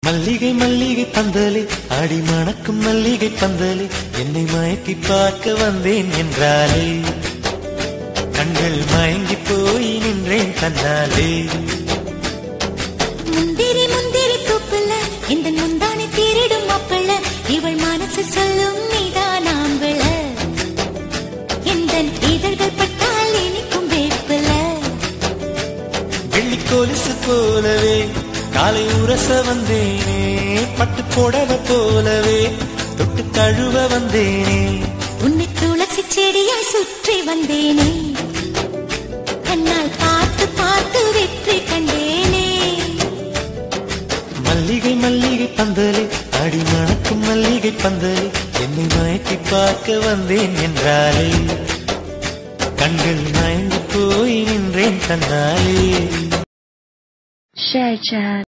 மல்லிகை மல்லிகை பந்தலே அடி மணக்கும் மல்லிகை பந்தலே என்னை மயக்கி பார்க்க வந்தேன் என்றாலே கண்கள் மயங்கி போய் நின்றேன் தன்னாலே முந்திரி முந்திரி தூப்புல இந்த முந்தானை திருடும் மாப்பிள்ள இவள் மனசு சொல்லும் நீதான் ஆம்பிள எந்த இதழ்கள் பட்டால் இனிக்கும் வேப்பில வெள்ளி கொலுசு போலவே காலை உரச வந்தேனே பட்டு புடவை போலவே தொட்டு தழுவ வந்தேனே உன்னை துளசி செடியாய் சுற்றி வந்தேனே கண்ணால் பார்த்து பார்த்து வெற்றி கண்டேனே மல்லிகை மல்லிகை பந்தலே அடி மணக்கும் மல்லிகை பந்தலே என்னை மயக்கி பார்க்க வந்தேன் என்றாலே கண்கள் மயங்கி போய் நின்றேன் தன்னாலே Share chat.